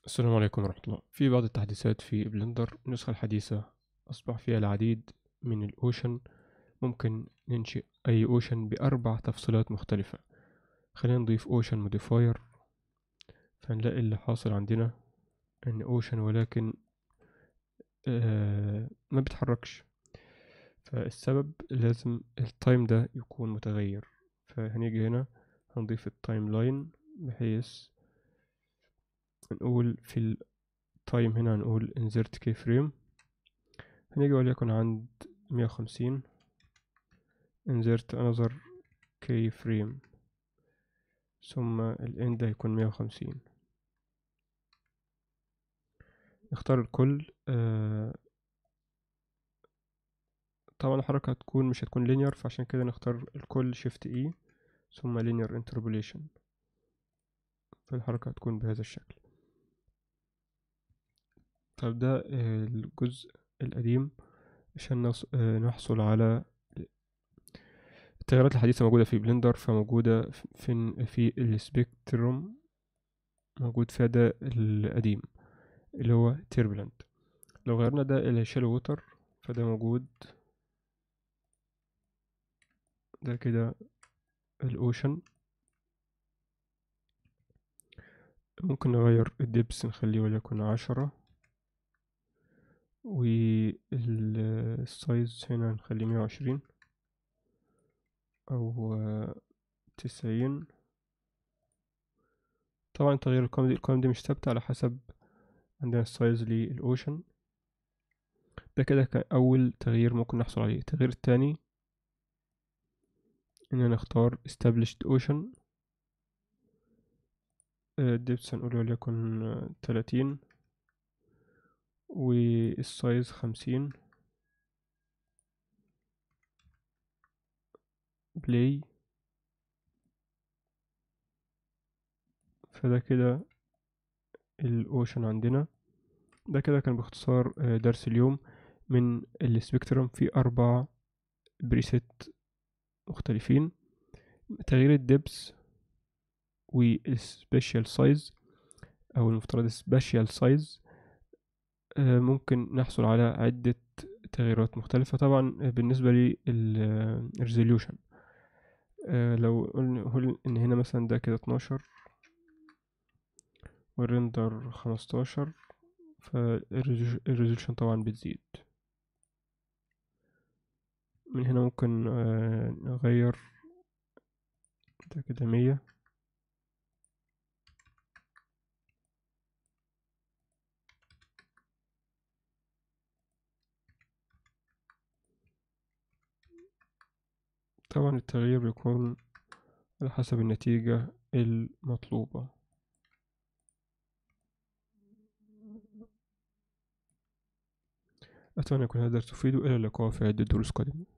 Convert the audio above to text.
السلام عليكم ورحمة الله في بعض التحديثات في بلندر النسخة الحديثة أصبح فيها العديد من الأوشن ممكن ننشئ أي أوشن بأربع تفصيلات مختلفة خلينا نضيف أوشن موديفاير فنلاقي اللي حاصل عندنا إن أوشن ولكن آه ما بيتحركش فالسبب لازم التايم ده يكون متغير فهنيجي هنا هنضيف التايم لاين بحيث نقول في التايم هنا هنقول insert keyframe هنيجي وليكن عند مية وخمسين insert another keyframe ثم الend هيكون مية وخمسين نختار الكل آه طبعا الحركة هتكون مش هتكون linear فعشان كده نختار الكل shift e ثم linear interpolation فالحركة هتكون بهذا الشكل طب ده الجزء القديم عشان نحصل على التغييرات الحديثة موجودة في بلندر فموجودة في في السبيكتروم موجود فيها ده القديم اللي هو تيربلنت لو غيرنا ده إلى شالو ووتر فده موجود ده كده الأوشن ممكن نغير الدبس نخليه وليكن عشرة والسايز هنا نخليه مية وعشرين أو تسعين طبعا تغيير القائمة دي القائمة دي مش ثابتة على حسب عندنا السايز للأوشن ده كده كان أول تغيير ممكن نحصل عليه التغيير التاني إننا نختار established ocean الدبس هنقول وليكن تلاتين والسايز خمسين بلاي فده كده الاوشن عندنا ده كده كان باختصار درس اليوم من السبيكترم في اربع بريسيت مختلفين تغيير الدبس والسبيشال سايز او المفترض سبيشال سايز ممكن نحصل على عدة تغييرات مختلفة طبعا بالنسبة للريزوليوشن لو قلنا ان هنا مثلا ده كده اتناشر والريندر خمستاشر فالريزوليوشن طبعا بتزيد من هنا ممكن نغير ده كده مية طبعا التغيير بيكون على حسب النتيجة المطلوبة أتمنى يكون هذا الدرس تفيده إلى اللقاء في عدة دروس قادمة